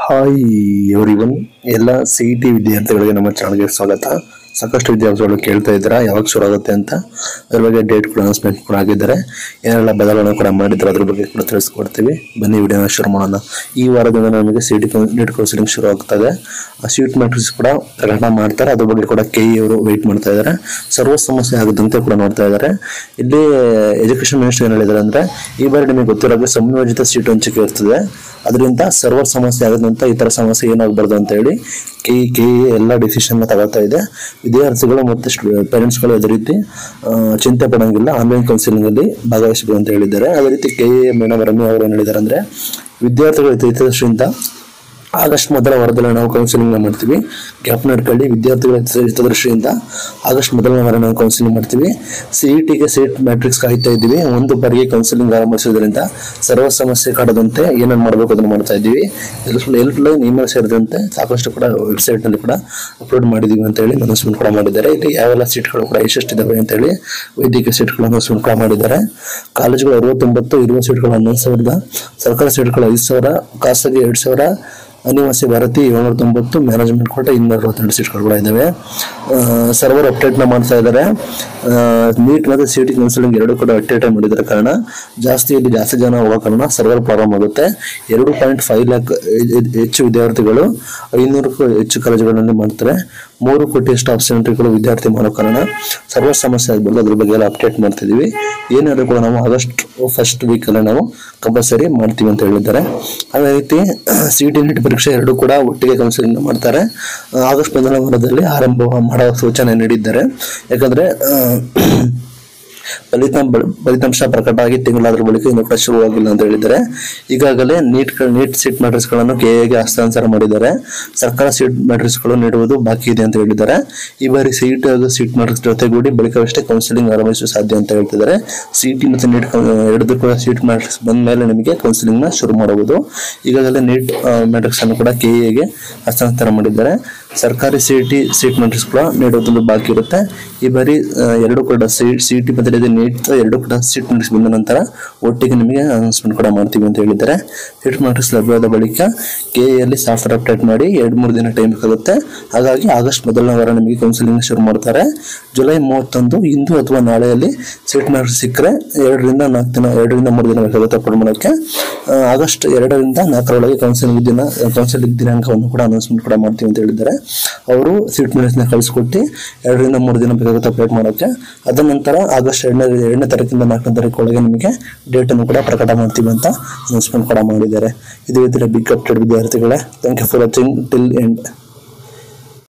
hi everyone ಎಲ್ಲ C E T ವಿದ್ಯಾರ್ಥಿಗಳಿಗೆ ನಮ್ಮ ಚಾನಲ್ಗೆ ಸ್ವಾಗತ ಸಾಕಷ್ಟು ವಿದ್ಯಾರ್ಥಿಗಳು ಕೇಳ್ತಾ ಇದ್ದೀರಾ ಯಾವಾಗ ಶುರು ಆಗುತ್ತೆ ಅಂತ ಅದ್ರ ಬಗ್ಗೆ ಡೇಟ್ ಕೂಡ ಅನೌನ್ಸ್ಮೆಂಟ್ ಕೂಡ ಆಗಿದ್ದಾರೆ ಏನೆಲ್ಲ ಬದಲಾವಣೆ ಕೂಡ ಮಾಡಿದ್ದಾರೆ ಅದ್ರ ಬಗ್ಗೆ ಕೂಡ ತಿಳಿಸ್ಕೊಡ್ತೀವಿ ಬನ್ನಿ ವಿಡಿಯೋನ ಶುರು ಮಾಡೋಣ ಈ ವಾರದಿಂದ ನಮಗೆ ಸಿ ಟಿ ನೀಟ್ ಕೌನ್ಸಿಲಿಂಗ್ ಶುರು ಆಗ್ತದೆ ಆ ಸೀಟ್ ಮ್ಯಾಟ್ರಿಕ್ಸ್ ಕೂಡ ಪ್ರಕಟಣೆ ಮಾಡ್ತಾರೆ ಅದ್ರ ಬಗ್ಗೆ ಕೂಡ ಕೆ ಅವರು ವೆಯ್ಟ್ ಮಾಡ್ತಾ ಇದ್ದಾರೆ ಸರ್ವ ಸಮಸ್ಯೆ ಆಗದಂತೆ ಕೂಡ ನೋಡ್ತಾ ಇದ್ದಾರೆ ಇಲ್ಲಿ ಎಜುಕೇಶನ್ ಮಿನಿಸ್ಟರ್ ಏನು ಹೇಳಿದ್ದಾರೆ ಅಂದ್ರೆ ಈ ಬಾರಿ ನಿಮಗೆ ಗೊತ್ತಿರೋ ಸಂಯೋಜಿತ ಸೀಟ್ ಹಂಚಿಕೆ ಇರ್ತದೆ ಅದರಿಂದ ಸರ್ವರ್ ಸಮಸ್ಯೆ ಆಗದಂತ ಈ ತರ ಸಮಸ್ಯೆ ಏನಾಗಬಾರ್ದು ಅಂತ ಹೇಳಿ ಕೆ ಕೆ ಎಲ್ಲ ಡಿಸಿಷನ್ ತಗೊಳ್ತಾ ಇದೆ ವಿದ್ಯಾರ್ಥಿಗಳು ಮತ್ತು ಪೇರೆಂಟ್ಸ್ಗಳು ಅದೇ ರೀತಿ ಆ, ಚಿಂತೆ ಪಡೋಂಗಿಲ್ಲ ಆನ್ಲೈನ್ ಕೌನ್ಸಿಲಿಂಗ್ ಅಲ್ಲಿ ಭಾಗವಹಿಸಬಹುದು ಅಂತ ಹೇಳಿದ್ದಾರೆ ಅದೇ ರೀತಿ ಕೆ ಎ ಮೇಡಮ್ ರಮ್ಯ ಅವರು ಏನು ಹೇಳಿದ್ದಾರೆ ಅಂದ್ರೆ ವಿದ್ಯಾರ್ಥಿಗಳ ಹಿತದೃಷ್ಟಿಯಿಂದ ಆಗಸ್ಟ್ ಮೊದಲ ವಾರದಲ್ಲಿ ನಾವು ಕೌನ್ಸಿಲಿಂಗ್ ಮಾಡ್ತೀವಿ ಗ್ಯಾಪ್ ನಡ್ಕೊಳ್ಳಿ ವಿದ್ಯಾರ್ಥಿಗಳ ಹಿತ- ಹಿತದೃಷ್ಟಿಯಿಂದ ಆಗಸ್ಟ್ ಮೊದಲನೇ ವಾರ ನಾವು ಕೌನ್ಸಿಲಿಂಗ್ ಮಾಡ್ತೀವಿ ಸಿ ಇ ಟಿಗೆ ಸೀಟ್ ಮ್ಯಾಟ್ರಿಕ್ಸ್ ಕಾಯ್ತಾ ಇದ್ದೀವಿ ಒಂದು ಬಾರಿಗೆ ಕೌನ್ಸಿಲಿಂಗ್ ಆರಂಭಿಸೋದ್ರಿಂದ ಸರ್ವ ಸಮಸ್ಯೆ ಕಾಡದಂತೆ ಏನೇನು ಮಾಡಬೇಕು ಅದನ್ನು ಮಾಡ್ತಾ ಇದ್ದೀವಿ ಹೆಲ್ಪ್ ಲೈನ್ ಇಮೇಲ್ ಸೇರಿದಂತೆ ಸಾಕಷ್ಟು ಕೂಡ ವೆಬ್ಸೈಟ್ ನಲ್ಲಿ ಕೂಡ ಅಪ್ಲೋಡ್ ಮಾಡಿದೀವಿ ಅಂತ ಹೇಳಿ ಅನೌನ್ಸ್ಮೆಂಟ್ ಕೂಡ ಮಾಡಿದ್ದಾರೆ ಇಲ್ಲಿ ಯಾವೆಲ್ಲ ಸೀಟ್ಗಳು ಕೂಡ ಎಷ್ಟೆಷ್ಟಿದ್ದಾವೆ ಅಂತ ಹೇಳಿ ವೈದ್ಯಕೀಯ ಸೀಟ್ಗಳು ಅನೌನ್ಸ್ಮೆಂಟ್ ಕೂಡ ಮಾಡಿದ್ದಾರೆ ಕಾಲೇಜುಗಳು ಅರವತ್ತೊಂಬತ್ತು ಇರುವ ಸೀಟ್ಗಳು ಹನ್ನೊಂದು ಸಾವಿರದ ಸರ್ಕಾರಿ ಸೀಟ್ಗಳು ಐದು ಸಾವಿರ ಖಾಸಗಿ ಎರಡು ಸಾವಿರ ಅನಿವಾಸಿ ಭಾರತಿ ಏಳ್ನೂರ ತೊಂಬತ್ತು ಮ್ಯಾನೇಜ್ಮೆಂಟ್ ಕೋಟ ಇನ್ನೂರ ಅರವತ್ತೆರಡು ಸೀಟ್ಗಳು ಕೂಡ ಇದ್ದಾವೆ ಸರ್ವರ್ ಅಪ್ಡೇಟ್ನ ಮಾಡ್ತಾ ಇದ್ದಾರೆ ನೀಟ್ ಮತ್ತು ಸಿ ಟಿ ಕೌನ್ಸಿಲಿಂಗ್ ಎರಡು ಕೂಡ ಅಪ್ಡೇಟ್ ಮಾಡಿದ್ದಾರೆ ಕಾರಣ ಜಾಸ್ತಿ ಇಲ್ಲಿ ಜಾಸ್ತಿ ಜನ ಹೋಗೋ ಕಾರಣ ಸರ್ವರ್ ಪ್ರಾಬ್ಲಮ್ ಆಗುತ್ತೆ ಎರಡು ಪಾಯಿಂಟ್ ಫೈವ್ ಲ್ಯಾಕ್ ಹೆಚ್ಚು ವಿದ್ಯಾರ್ಥಿಗಳು ಐನೂರಕ್ಕೂ ಹೆಚ್ಚು ಕಾಲೇಜುಗಳಲ್ಲಿ ಮಾಡ್ತಾರೆ ಮೂರು ಕೋಟಿ ಸ್ಟಾಫ್ ಸೆಂಟ್ರಿಗಳು ವಿದ್ಯಾರ್ಥಿ ಮಾಡೋ ಕಾರಣ ಸರ್ವರ್ ಸಮಸ್ಯೆ ಆಗಬಾರ್ದು ಅದ್ರ ಬಗ್ಗೆ ಎಲ್ಲ ಅಪ್ಡೇಟ್ ಮಾಡ್ತಿದೀವಿ ಏನಾದ್ರು ಕೂಡ ನಾವು ಆಗಸ್ಟ್ ಫಸ್ಟ್ ವೀಕಲ್ಲಿ ನಾವು ಕಂಪಲ್ಸರಿ ಮಾಡ್ತೀವಿ ಅಂತ ಹೇಳಿದ್ದಾರೆ ಅದೇ ರೀತಿ ಸಿ ಟಿ ನೀಟ್ ಪರೀಕ್ಷೆ ಎರಡು ಕೂಡ ಒಟ್ಟಿಗೆ ಕೌನ್ಸಿಲಿಂಗ್ ಮಾಡ್ತಾರೆ ಆ, ಆಗಸ್ಟ್ ಮೊದಲ ವಾರದಲ್ಲಿ ಆರಂಭ ಮಾಡೋ ಸೂಚನೆ ನೀಡಿದ್ದಾರೆ ಯಾಕಂದ್ರೆ ಆ, ಫಲಿತಾಂಶ ಫಲಿತಾಂಶ ಪ್ರಕಟ ಆಗಿ ತಿಂಗಳಾದ್ರ ಬಳಿಕ ಇನ್ನು ಕೂಡ ಶುರುವಾಗಿಲ್ಲ ಅಂತ ಹೇಳಿದ್ದಾರೆ ಈಗಾಗಲೇ ನೀಟ್ ನೀಟ್ ಸೀಟ್ ಮ್ಯಾಟ್ರಿಕ್ಸ್ ಗಳನ್ನು ಕೆಎಗೆ ಹಸ್ತಾಂತರ ಮಾಡಿದ್ದಾರೆ ಸರ್ಕಾರ ಸೀಟ್ ಮ್ಯಾಟ್ರಿಕ್ಸ್ ಗಳು ನೀಡುವುದು ಬಾಕಿ ಇದೆ ಅಂತ ಹೇಳಿದ್ದಾರೆ ಈ ಬಾರಿ ಸಿಇಟಿ ಹಾಗೂ ಸೀಟ್ ಮ್ಯಾಟ್ರಿಕ್ಸ್ ಜೊತೆಗೂಡಿ ಬಳಿಕವಷ್ಟೇ ಕೌನ್ಸಿಲಿಂಗ್ ಆರಂಭಿಸಲು ಸಾಧ್ಯ ಅಂತ ಹೇಳ್ತಿದ್ದಾರೆ ಸಿಇಟಿ ಮತ್ತು ನೀಟ್ ಎರಡು ಕೂಡ ಸೀಟ್ ಮ್ಯಾಟ್ರಿಕ್ಸ್ ಬಂದ ಮೇಲೆ ನಿಮಗೆ ಕೌನ್ಸಿಲಿಂಗ್ ನ ಶುರು ಮಾಡಬಹುದು ಈಗಾಗಲೇ ನೀಟ್ ಮ್ಯಾಟ್ರಿಕ್ಸ್ ಅನ್ನು ಕೂಡ ಕೆಎಗೆ ಹಸ್ತಾಂತರ ಮಾಡಿದ್ದಾರೆ ಸರ್ಕಾರಿ ಸಿಇಟಿ ಸೀಟ್ ಮ್ಯಾಟ್ರಿಕ್ಸ್ ಕೂಡ ನೀಡುವುದೊಂದು ಬಾಕಿ ಇರುತ್ತೆ ಈ ಬಾರಿ ಆ, ಎರಡು ಕೂಡ ಸಿ ಟಿ ಬದಲಿದೆ ನೀಟ್ ಎರಡು ಕೂಡ ಸೀಟ್ ಮ್ಯಾಟ್ರಿಕ್ಸ್ ಬಂದ ನಂತರ ಒಟ್ಟಿಗೆ ನಿಮಗೆ ಅನೌನ್ಸ್ಮೆಂಟ್ ಕೂಡ ಮಾಡ್ತೀವಿ ಅಂತ ಹೇಳಿದ್ದಾರೆ ಸೀಟ್ ಮ್ಯಾಟ್ರಿಕ್ಸ್ ಲಭ್ಯವಾದ ಬಳಿಕ ಕೆ ಎಲ್ಲಿ ಸಾಫ್ಟ್ವೇರ್ ಅಪ್ಡೇಟ್ ಮಾಡಿ ಎರಡು ಮೂರು ದಿನ ಟೈಮ್ ಬೇಕಾಗುತ್ತೆ ಹಾಗಾಗಿ ಆಗಸ್ಟ್ ಮೊದಲನೇ ವಾರ ನಿಮಗೆ ಕೌನ್ಸಿಲಿಂಗ್ ಶುರು ಮಾಡ್ತಾರೆ ಜುಲೈ ಮೂವತ್ತೊಂದು ಇಂದು ಅಥವಾ ನಾಳೆಯಲ್ಲಿ ಸೀಟ್ ಮ್ಯಾಟ್ರಿಕ್ಸ್ ಸಿಕ್ಕರೆ ಎರಡರಿಂದ ನಾಲ್ಕು ದಿನ ಎರಡರಿಂದ ಮೂರು ದಿನ ಬೇಕಾಗುತ್ತೆ ಅಪ್ಲೋಡ್ ಮಾಡೋಕ್ಕೆ ಆ, ಆಗಸ್ಟ್ ಎರಡರಿಂದ ನಾಲ್ಕರೊಳಗೆ ಕೌನ್ಸಿಲಿಂಗ್ ದಿನ ಕೌನ್ಸಿಲಿಂಗ್ ದಿನಾಂಕವನ್ನು ಕೂಡ ಅನೌನ್ಸ್ಮೆಂಟ್ ಕೂಡ ಮಾಡ್ತೀವಿ ಅಂತ ಹೇಳಿದ್ದಾರೆ ಅವರು ಸೀಟ್ ಮ್ಯಾಟ್ರಿಕ್ಸ್ನ ಕಳಿಸ್ಕೊಟ್ಟು ಎರಡರಿಂದ ಮೂರು ದಿನ ಬೇಕಾಗುತ್ತೆ ಅಪ್ಡೇಟ್ ಮಾಡೋಕ್ಕೆ ಅದ ನಂತರ ಆಗಸ್ಟ್ ಎರಡನೇ ಎರಡನೇ ತಾರೀಕಿಂದ ನಾಲ್ಕನೇ ತಾರೀಕು ಒಳಗೆ ನಿಮಗೆ ಡೇಟ್ ಅನ್ನು ಕೂಡ ಪ್ರಕಟ ಮಾಡ್ತೀವಿ ಅಂತ ಅನೌನ್ಸ್ಮೆಂಟ್ ಕೂಡ ಮಾಡಿದ್ದಾರೆ ಇದು ಇದರ ಬಿಗ್ ಅಪ್ಡೇಟ್ ವಿದ್ಯಾರ್ಥಿಗಳೇ thank you for watching till end